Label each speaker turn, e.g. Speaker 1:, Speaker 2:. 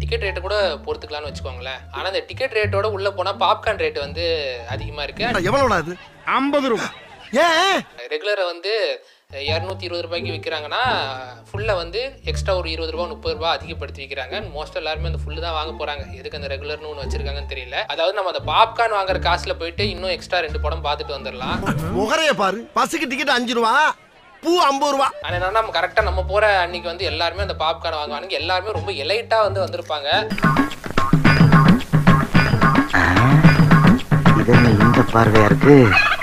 Speaker 1: ticket ரேட்டை கூட பொறுத்துக்கலாம்னு வச்சுக்கோங்களேன் ஆனால் இந்த டிக்கெட் ரேட்டோட உள்ளே போனால் பாப்கார்ன் ரேட் வந்து அதிகமாக இருக்குது
Speaker 2: எவ்வளோடா இது ஐம்பது ரூபா ஏன்
Speaker 1: ரெகுலரை வந்து இரநூத்தி இருபது ரூபாய்க்கு விற்கிறாங்கன்னா ஃபுல்லாக வந்து எக்ஸ்ட்ரா ஒரு இருபது ரூபா முப்பது ரூபா அதிகப்படுத்தி விற்கிறாங்க மோஸ்ட் எல்லாருமே அந்த ஃபுல்லு தான் வாங்க போகிறாங்க எதுக்கு அந்த ரெகுலர்னு ஒன்று வச்சிருக்காங்கன்னு தெரியல அதாவது நம்ம அந்த பாப்கார்ன் வாங்குற காசில் போயிட்டு இன்னும் எக்ஸ்ட்ரா ரெண்டு படம் பார்த்துட்டு வந்துடலாம்
Speaker 2: முகரைய பாரு பஸ்ஸுக்கு டிக்கெட் அஞ்சு ரூபா பூ ஐம்பது ரூபா
Speaker 1: ஆனால் என்னன்னா நம்ம கரெக்டாக நம்ம போகிற அன்னைக்கு வந்து எல்லாருமே அந்த பாப்கார்ன் வாங்குவாங்க எல்லாருமே ரொம்ப எலைட்டாக வந்து வந்திருப்பாங்க
Speaker 3: இது என்ன இந்த பார்வையா இருக்கு